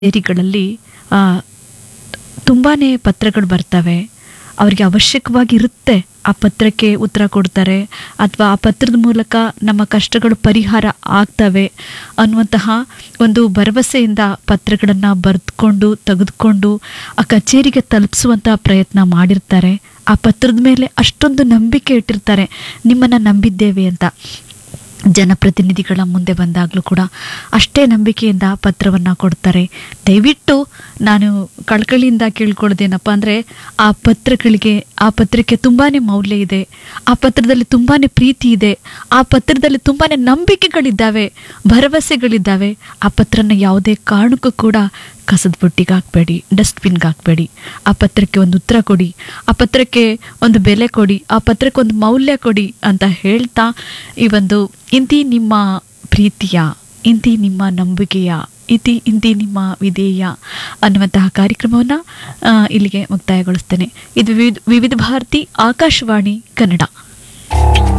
ಡೈರಿಗಳಲ್ಲಿ ತುಂಬಾ ಪತ್ರಗಳು ಬರ್ತವೆ ಅವರಿಗೆ ಅವಶ್ಯಕವಾಗಿ ಇರುತ್ತೆ ಆ ಪತ್ರಕ್ಕೆ ಉತ್ತರ ಕೊಡ್ತಾರೆ ಅಥವಾ ಆ ಪತ್ರದ ಮೂಲಕ ನಮ್ಮ ಕಷ್ಟಗಳು ಪರಿಹಾರ ಆಗ್ತವೆ ಅನ್ನುವಂತಹ ಒಂದು ಭರವಸೆಯಿಂದ ಪತ್ರಗಳನ್ನು ಬರೆದುಕೊಂಡು ತೆಗೆದುಕೊಂಡು ಆ ಕಚೇರಿಗೆ ತಲುಪಿಸುವಂತಹ ಪ್ರಯತ್ನ ಮಾಡಿರ್ತಾರೆ ಆ ಪತ್ರದ ಮೇಲೆ ಅಷ್ಟೊಂದು ನಂಬಿಕೆ ಇಟ್ಟಿರ್ತಾರೆ ನಿಮ್ಮನ್ನು ನಂಬಿದ್ದೇವೆ ಅಂತ ಜನಪ್ರತಿನಿಧಿಗಳ ಮುಂದೆ ಬಂದಾಗಲೂ ಕೂಡ ಅಷ್ಟೇ ನಂಬಿಕೆಯಿಂದ ಪತ್ರವನ್ನು ಕೊಡ್ತಾರೆ ದಯವಿಟ್ಟು ನಾನು ಕಳ್ಕಳಿಯಿಂದ ಕೇಳ್ಕೊಳ್ಳೋದೇನಪ್ಪ ಅಂದರೆ ಆ ಪತ್ರಗಳಿಗೆ ಆ ಪತ್ರಕ್ಕೆ ತುಂಬಾ ಮೌಲ್ಯ ಇದೆ ಆ ಪತ್ರದಲ್ಲಿ ತುಂಬಾ ಪ್ರೀತಿ ಇದೆ ಆ ಪತ್ರದಲ್ಲಿ ತುಂಬಾ ನಂಬಿಕೆಗಳಿದ್ದಾವೆ ಭರವಸೆಗಳಿದ್ದಾವೆ ಆ ಪತ್ರನ ಯಾವುದೇ ಕಾರಣಕ್ಕೂ ಕೂಡ ಕಸದ ಬುಟ್ಟಿಗೆ ಹಾಕಬೇಡಿ ಡಸ್ಟ್ಬಿನ್ಗೆ ಹಾಕಬೇಡಿ ಆ ಪತ್ರಕ್ಕೆ ಒಂದು ಉತ್ತರ ಕೊಡಿ ಆ ಪತ್ರಕ್ಕೆ ಒಂದು ಬೆಲೆ ಕೊಡಿ ಆ ಪತ್ರಕ್ಕೆ ಒಂದು ಮೌಲ್ಯ ಕೊಡಿ ಅಂತ ಹೇಳ್ತಾ ಈ ಒಂದು ಇಂತಿ ನಿಮ್ಮ ಪ್ರೀತಿಯ ಇಂತಿ ನಿಮ್ಮ ನಂಬಿಕೆಯ ಇತಿ ಇಂತಿ ನಿಮ್ಮ ವಿಧೇಯ ಅನ್ನುವಂತಹ ಕಾರ್ಯಕ್ರಮವನ್ನು ಇಲ್ಲಿಗೆ ಮುಕ್ತಾಯಗೊಳಿಸ್ತೇನೆ ಇದು ವಿವಿಧ ವಿವಿಧ ಭಾರತಿ ಆಕಾಶವಾಣಿ ಕನ್ನಡ